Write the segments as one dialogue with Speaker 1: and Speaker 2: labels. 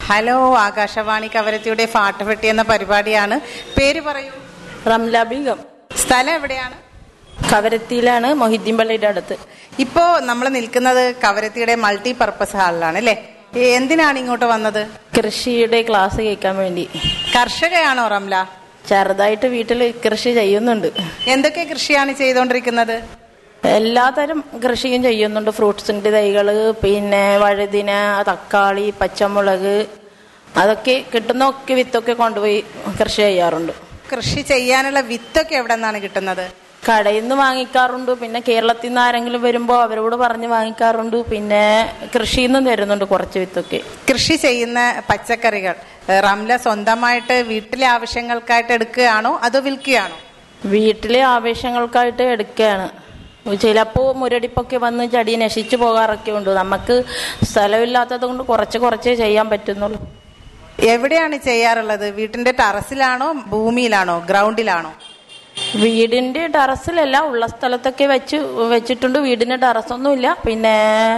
Speaker 1: hello Akashvani കവരത്തിയുടെ ഫാട്ടുപെട്ടി എന്ന പരിപാടിയാണ് പേര് പറയൂ
Speaker 2: റംല ബീഗം
Speaker 1: സ്ഥലം എവിടെയാണ്
Speaker 2: കവരത്തിയിലാണ് മൊഹിദ്ദീൻ പള്ളിയുടെ അടുത്ത്
Speaker 1: ഇപ്പോ നമ്മൾ നിൽക്കുന്നത് കവരത്തിയുടെ മൾട്ടി പർപ്പസ് ഹാളിലാണ് അല്ലേ ഏ, എന്തിനാണ് ഇങ്ങോട്ട് വന്നത്
Speaker 2: കൃഷിയുടെ ക്ലാസ് കേൾക്കാൻ വേണ്ടി
Speaker 1: കർഷകയാണോ റംല
Speaker 2: ചെറുതായിട്ട് വീട്ടിൽ കൃഷി ചെയ്യുന്നുണ്ട്
Speaker 1: എന്തൊക്കെ കൃഷിയാണ് ചെയ്തുകൊണ്ടിരിക്കുന്നത്
Speaker 2: എല്ലാതരം കൃഷിയും ചെയ്യുന്നുണ്ട് ഫ്രൂട്ട്സിന്റെ തൈകള് പിന്നെ വഴുതിന തക്കാളി പച്ചമുളക് അതൊക്കെ കിട്ടുന്നൊക്കെ വിത്തൊക്കെ കൊണ്ടുപോയി കൃഷി ചെയ്യാറുണ്ട്
Speaker 1: കൃഷി ചെയ്യാനുള്ള വിത്തൊക്കെ എവിടെ നിന്നാണ് കിട്ടുന്നത്
Speaker 2: കടയിൽ നിന്ന് വാങ്ങിക്കാറുണ്ട് പിന്നെ കേരളത്തിൽ നിന്ന് ആരെങ്കിലും വരുമ്പോൾ അവരോട് പറഞ്ഞ് വാങ്ങിക്കാറുണ്ട് പിന്നെ കൃഷിയിൽ നിന്നും തരുന്നുണ്ട് കുറച്ച് വിത്തൊക്കെ
Speaker 1: കൃഷി ചെയ്യുന്ന പച്ചക്കറികൾ ഏ, റംല സ്വന്തമായിട്ട് വീട്ടിലെ ആവശ്യങ്ങൾക്കായിട്ട് എടുക്കുകയാണോ അതോ വിൽക്കുകയാണോ
Speaker 2: വീട്ടിലെ ആവശ്യങ്ങൾക്കായിട്ട് എടുക്കുകയാണ് ചിലപ്പോൾ മുരടിപ്പൊക്കെ വന്ന് ചെടി നശിച്ചു പോകാറൊക്കെ ഉണ്ട് നമുക്ക് സ്ഥലമില്ലാത്തത് കൊണ്ട് കുറച്ച് കുറച്ചേ ചെയ്യാൻ പറ്റുന്നുള്ളൂ
Speaker 1: എവിടെയാണ് ചെയ്യാറുള്ളത് വീട്ടിന്റെ ടെറസിലാണോ ഭൂമിയിലാണോ ഗ്രൗണ്ടിലാണോ
Speaker 2: വീടിന്റെ ടെറസിലല്ല ഉള്ള സ്ഥലത്തൊക്കെ വെച്ച് വെച്ചിട്ടുണ്ട് വീടിന്റെ ടെറസൊന്നുമില്ല പിന്നെ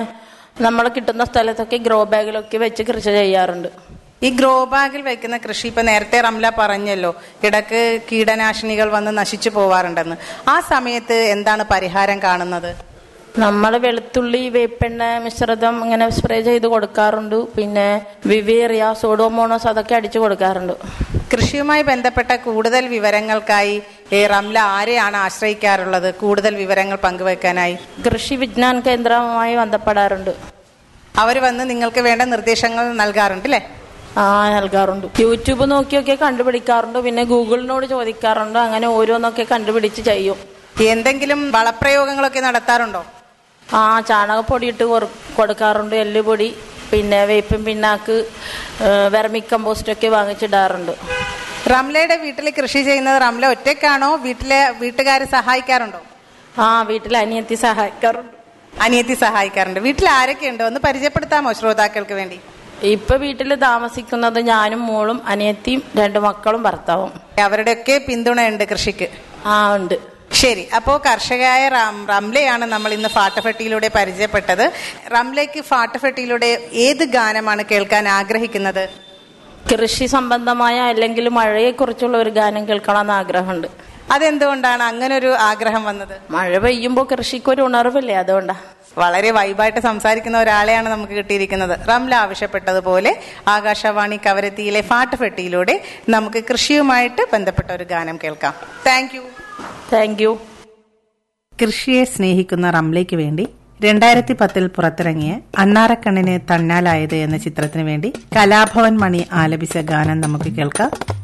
Speaker 2: നമ്മൾ കിട്ടുന്ന സ്ഥലത്തൊക്കെ ഗ്രോ ബാഗിലൊക്കെ വെച്ച് കൃഷി ചെയ്യാറുണ്ട്
Speaker 1: ഈ ഗ്രോ ബാഗിൽ വെക്കുന്ന കൃഷി ഇപ്പൊ നേരത്തെ റംല പറഞ്ഞല്ലോ ഇടക്ക് കീടനാശിനികൾ വന്ന് നശിച്ചു പോവാറുണ്ടെന്ന് ആ സമയത്ത് എന്താണ് പരിഹാരം കാണുന്നത്
Speaker 2: നമ്മൾ വെളുത്തുള്ളി വേപ്പെണ്ണ മിശ്രിതം ഇങ്ങനെ സ്പ്രേ ചെയ്ത് കൊടുക്കാറുണ്ട് പിന്നെ വിവേറിയ സോഡോമോണോസ് അതൊക്കെ അടിച്ചു കൊടുക്കാറുണ്ട്
Speaker 1: കൃഷിയുമായി ബന്ധപ്പെട്ട കൂടുതൽ വിവരങ്ങൾക്കായി ഏ, റംല ആരെയാണ് ആശ്രയിക്കാറുള്ളത് കൂടുതൽ വിവരങ്ങൾ പങ്കുവെക്കാനായി
Speaker 2: കൃഷി വിജ്ഞാൻ കേന്ദ്രവുമായി ബന്ധപ്പെടാറുണ്ട്
Speaker 1: അവർ വന്ന് നിങ്ങൾക്ക് വേണ്ട നിർദ്ദേശങ്ങൾ നൽകാറുണ്ട് അല്ലേ
Speaker 2: ആ നൽകാറുണ്ട് യൂട്യൂബ് നോക്കിയൊക്കെ കണ്ടുപിടിക്കാറുണ്ട് പിന്നെ ഗൂഗിളിനോട് ചോദിക്കാറുണ്ട് അങ്ങനെ ഓരോന്നൊക്കെ കണ്ടുപിടിച്ച് ചെയ്യും
Speaker 1: എന്തെങ്കിലും വളപ്രയോഗങ്ങളൊക്കെ നടത്താറുണ്ടോ
Speaker 2: ആ ചാണകപ്പൊടി ഇട്ട് കൊറ- കൊടുക്കാറുണ്ട് എല്ലുപൊടി പിന്നെ വേപ്പിൻ പിണ്ണാക്ക് വെർമി കമ്പോസ്റ്റ് ഒക്കെ വാങ്ങിച്ചിടാറുണ്ട്
Speaker 1: റംലയുടെ വീട്ടിൽ കൃഷി ചെയ്യുന്നത് റംല ഒറ്റയ്ക്കാണോ വീട്ടിലെ വീട്ടുകാർ സഹായിക്കാറുണ്ടോ
Speaker 2: ആ വീട്ടിൽ അനിയത്തി സഹായിക്കാറുണ്ട്
Speaker 1: അനിയത്തി സഹായിക്കാറുണ്ട് വീട്ടിൽ ആരൊക്കെ ഉണ്ടോ ഒന്ന് പരിചയപ്പെടുത്താമോ ശ്രോതാക്കൾക്ക് വേണ്ടി
Speaker 2: ഇപ്പൊ വീട്ടിൽ താമസിക്കുന്നത് ഞാനും മോളും അനിയത്തിയും രണ്ട് മക്കളും ഭർത്താവും
Speaker 1: അവരുടെയൊക്കെ പിന്തുണയുണ്ട് കൃഷിക്ക്
Speaker 2: ആ ഉണ്ട്
Speaker 1: ശരി അപ്പോ കർഷകയായ റാം റംലയാണ് നമ്മൾ ഇന്ന് ഫാട്ടഫെട്ടിയിലൂടെ പരിചയപ്പെട്ടത് റംലയ്ക്ക് ഫാട്ടഫെട്ടിയിലൂടെ ഏത് ഗാനമാണ് കേൾക്കാൻ ആഗ്രഹിക്കുന്നത്
Speaker 2: കൃഷി സംബന്ധമായ അല്ലെങ്കിൽ മഴയെക്കുറിച്ചുള്ള ഒരു ഗാനം കേൾക്കണമെന്ന് ആഗ്രഹമുണ്ട്
Speaker 1: അതെന്തുകൊണ്ടാണ് അങ്ങനെ ഒരു ആഗ്രഹം വന്നത്
Speaker 2: മഴ പെയ്യുമ്പോൾ കൃഷിക്ക് ഒരു ഉണർവില്ലേ അതുകൊണ്ടാ
Speaker 1: വളരെ വൈബായിട്ട് സംസാരിക്കുന്ന ഒരാളെയാണ് നമുക്ക് കിട്ടിയിരിക്കുന്നത് റംല ആവശ്യപ്പെട്ടതുപോലെ ആകാശവാണി കവരത്തിയിലെ ഫാട്ടഫെട്ടിയിലൂടെ നമുക്ക് കൃഷിയുമായിട്ട് ബന്ധപ്പെട്ട ഒരു ഗാനം കേൾക്കാം താങ്ക് യു
Speaker 2: താങ്ക് യു
Speaker 1: കൃഷിയെ സ്നേഹിക്കുന്ന റംലയ്ക്ക് വേണ്ടി രണ്ടായിരത്തി പത്തിൽ പുറത്തിറങ്ങിയ അണ്ണാറക്കണ്ണിന് തന്നാലായത് എന്ന ചിത്രത്തിന് വേണ്ടി കലാഭവൻ മണി ആലപിച്ച ഗാനം നമുക്ക് കേൾക്കാം